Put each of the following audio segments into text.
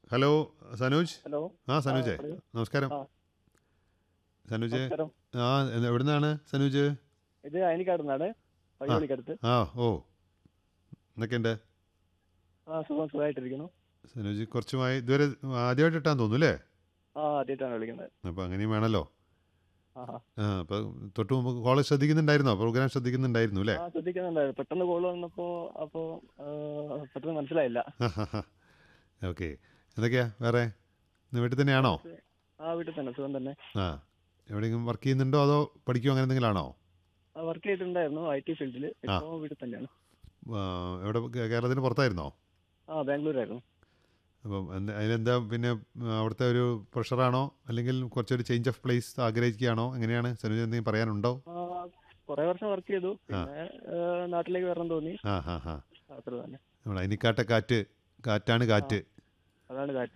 Hello Sanoj hello ആ സനോജേ പറയൂ. നമസ്കാരം ആ. സനോജ് നമസ്കാരം ആ എ- എവിടുന്നാണ് സനോജ് ഇത് അയനിക്കാടുന്നാണ് പയ്യോളിക്കടുത്ത് ആ ഓ എന്തൊക്കെയുണ്ട് ആ സുഖം സുഖമായിട്ടിരിക്കുന്നു സനോജ് കുറച്ചുമായി ഇതുവരെ ആദ്യമായിട്ട് ഇട്ടാന്ന് തോന്നുന്നു അല്ലേ ആ ആദ്യമായിട്ടാണ് വിളിക്കുന്നത് അപ്പോൾ അങ്ങനെയും വേണമല്ലോ ആഹാ ആ അപ്പോൾ തൊട്ട് മുമ്പ് കോളേജ് ശ്രദ്ധിക്കുന്നുണ്ടായിരുന്നോ പ്രോഗ്രാം ശ്രദ്ധിക്കുന്നുണ്ടായിരുന്നു അല്ലേ ആ ശ്രദ്ധിക്കുന്നുണ്ടായിരുന്നു പെട്ടെന്ന് കോൾ വന്നപ്പോ അപ്പോ ആ, പെട്ടെന്ന് മനസ്സിലായില്ല ഓക്കെ എന്തൊക്കെയാ വേറെ ഇന്ന് വീട്ടിൽ തന്നെയാണോ ആ വീട്ടിൽ തന്നെ സുഖം തന്നെ ആ എവിടെയെങ്കിലും വർക്ക് ചെയ്യുന്നുണ്ടോ അതോ പഠിക്കുമോ അങ്ങനെ എന്തെങ്കിലും ആണോ ആ വർക്ക് ചെയ്തിട്ടുണ്ടായിരുന്നു ഐ ടി ഫീൽഡിൽ ഇപ്പോ വീട്ടിൽ തന്നെയാണ് ആ, എവിടെ കേ- കേരളത്തിന് പുറത്തായിരുന്നോ ആ ബാംഗ്ലൂരായിരുന്നു അപ്പം എന്ത് അതിനെന്താ പിന്നെ ആ, അവിടുത്തെ ഒരു പ്രഷറാണോ അല്ലെങ്കിൽ കുറച്ചൊരു ചേഞ്ച് ഓഫ് പ്ലേസ് ആഗ്രഹിക്കുകയാണോ എങ്ങനെയാണ് സനുജ എന്തെങ്കിലും പറയാനുണ്ടോ ആ കുറെ വർഷം വർക്ക് ചെയ്തു പിന്നെ ആ, നാട്ടിലേക്ക് വരണം തോന്നി ആ ഹാ ഹാ അത്ര തന്നെ നമ്മൾ അനിക്കാട്ട കാറ്റ് കാറ്റാണ് കാറ്റ് അതാണ് കാറ്റ്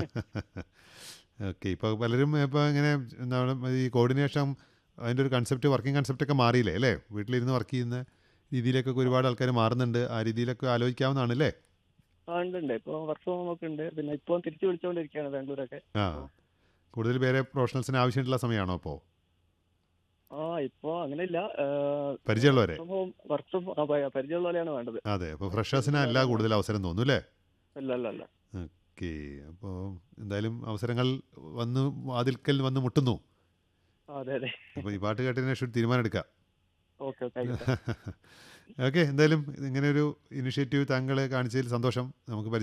ഓക്കെ ഇപ്പോൾ പലരും ഇപ്പോൾ ഇങ്ങനെ എന്താണ് ഈ കോർഡിനേഷൻ അതിൻ്റെ ഒരു കൺസെപ്റ്റ് വർക്കിംഗ് കൺസെപ്റ്റ് ഒക്കെ മാറിയില്ലേ അല്ലേ വീട്ടിലിരുന്ന് വർക്ക് ചെയ്യുന്ന രീതിയിലേക്കൊക്കെ ഒരുപാട് ആൾക്കാർ മാറുന്നുണ്ട് ആ രീതിയിലൊക്കെ ആലോചിക്കാവുന്നതാണ് അല്ലേ ആ ഉണ്ട് ഉണ്ട് ഇപ്പൊ വർക്ക് ഫ്രം ഹോം ഒക്കെ ഉണ്ട് പിന്നെ ഇപ്പൊ തിരിച്ചു വിളിച്ചുകൊണ്ടിരിക്കുകയാണ് ബാംഗ്ലൂരൊക്കെ ആ കൂടുതൽ പേരെ പ്രൊഫഷണൽസിന് ആവശ്യമായിട്ടുള്ള സമയമാണോ അപ്പോൾ ആ ഇപ്പൊ അങ്ങനെയില്ല പരിചയമുള്ളവരെ വർക്ക് ഫ്രം പരിചയമുള്ള പോലെയാണ് വേണ്ടത് അതെ അപ്പോൾ ഫ്രഷേഴ്സിനല്ല കൂടുതൽ അവസരം തോന്നുന്നു അല്ലേ അല്ല അല്ല അല്ല ഓക്കെ അപ്പോൾ എന്തായാലും അവസരങ്ങൾ വന്ന് വാതിൽക്കൽ വന്ന് മുട്ടുന്നു ആ, അതെ അതെ അപ്പോൾ ഈ പാട്ട് കേട്ടതിന് ശേഷം ഒരു തീരുമാനം എടുക്കാം ഓക്കെ ഓക്കെ ആയിക്കോട്ടെ ഓക്കെ എന്തായാലും ഇങ്ങനെ ഒരു ഇനിഷ്യേറ്റീവ് താങ്കൾ കാണിച്ചതിൽ സന്തോഷം നമുക്ക് പരിചയം